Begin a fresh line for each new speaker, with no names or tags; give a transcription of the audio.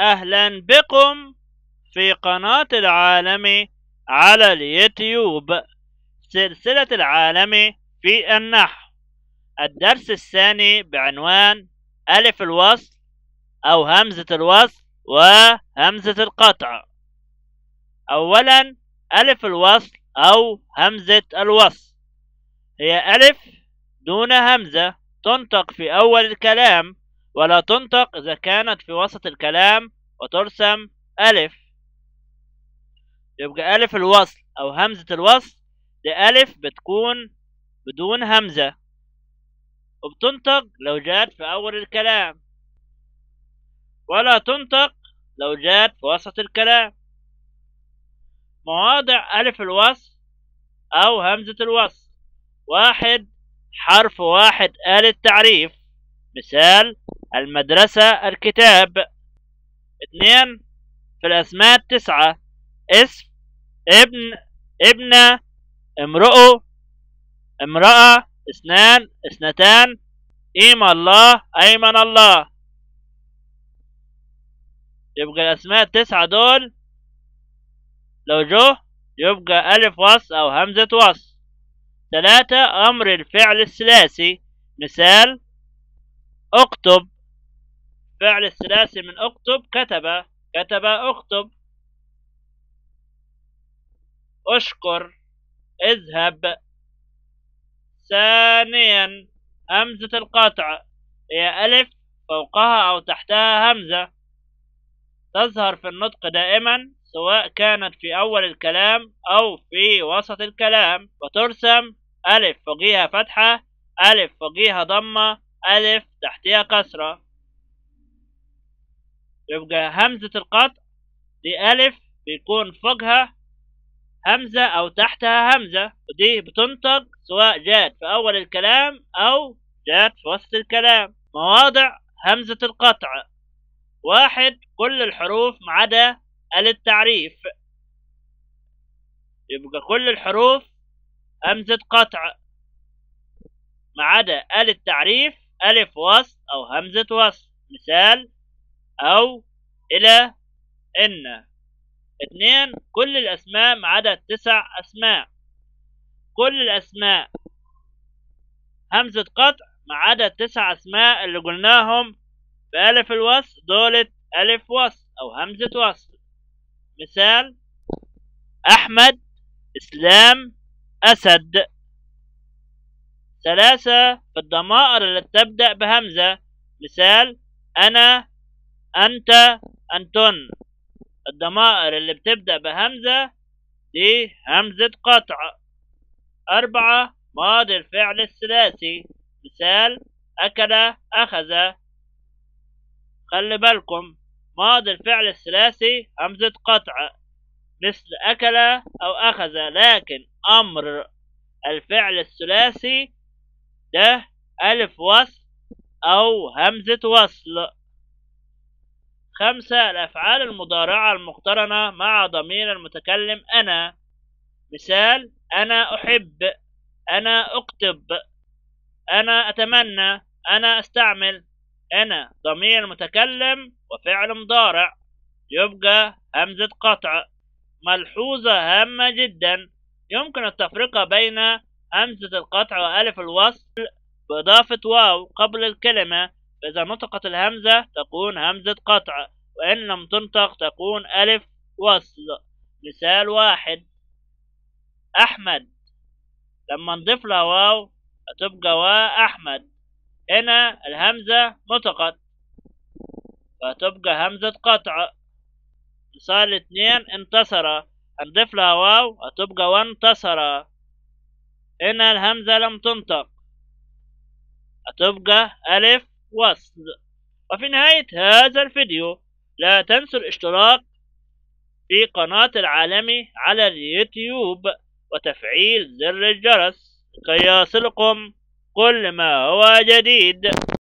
أهلا بكم في قناة العالم على اليوتيوب سلسلة العالم في النحو الدرس الثاني بعنوان ألف الوصل أو همزة الوصل وهمزة القطع أولا ألف الوصل أو همزة الوصل هي ألف دون همزة تنطق في أول الكلام ولا تنطق إذا كانت في وسط الكلام وترسم ألف يبقى ألف الوصل أو همزة الوصل دي ألف بتكون بدون همزة وبتنطق لو جات في أول الكلام ولا تنطق لو جات في وسط الكلام مواضع ألف الوصل أو همزة الوصل واحد حرف واحد آل التعريف مثال المدرسة الكتاب اثنين في الأسماء التسعة اسم ابن ابنة امرؤ امرأة اثنان اثنتان إيم الله أيمن الله يبقى الأسماء التسعة دول لو جو يبقى ألف وصل أو همزة وصل ثلاثة أمر الفعل الثلاثي مثال اكتب فعل الثلاثي من اكتب كتب كتب اكتب اشكر اذهب ثانيا همزة القطع هي ألف فوقها أو تحتها همزة تظهر في النطق دائما سواء كانت في أول الكلام أو في وسط الكلام وترسم ألف فوقيها فتحة ألف فوقيها ضمة ألف تحتها كسرة يبقى همزة القطع دي ألف بيكون فوقها همزة أو تحتها همزة ودي بتنطق سواء جات في أول الكلام أو جات في وسط الكلام مواضع همزة القطع واحد كل الحروف ما عدا ال التعريف يبقى كل الحروف همزة قطع ما عدا ال التعريف ألف وصل أو همزة وصل مثال أو إلى إن اثنين كل الأسماء ما عدا تسع أسماء كل الأسماء همزة قطع ما عدا التسع أسماء اللي قلناهم بألف الوصل دولة ألف وصل أو همزة وصل مثال أحمد إسلام أسد ثلاثة في الضمائر التي تبدأ بهمزة مثال أنا أنت أنتن الضمائر اللي بتبدأ بهمزة دي همزة قطع أربعة ماضي الفعل الثلاثي مثال أكل أخذ خلي بالكم ماضي الفعل الثلاثي همزة قطع مثل أكل أو أخذ لكن أمر الفعل الثلاثي ده ألف وصل أو همزة وصل خمسة الأفعال المضارعة المقترنة مع ضمير المتكلم أنا مثال أنا أحب أنا أكتب أنا أتمنى أنا أستعمل أنا ضمير متكلم وفعل مضارع يبقى همزة قطع ملحوظة هامة جدا يمكن التفرقة بين همزة القطع وألف الوصل بإضافة واو قبل الكلمة فإذا نطقت الهمزة تكون همزة قطع وإن لم تنطق تكون ألف وصل مثال واحد أحمد لما نضيف لها واو هتبقى وا أحمد هنا الهمزة نطقت فهتبقى همزة قطع مثال اتنين انتصر هنضيف لها واو هتبقى وانتصر هنا الهمزة لم تنطق هتبقى ألف وصل وفي نهاية هذا الفيديو لا تنسوا الاشتراك في قناة العالمي على اليوتيوب وتفعيل زر الجرس كي يصلكم كل ما هو جديد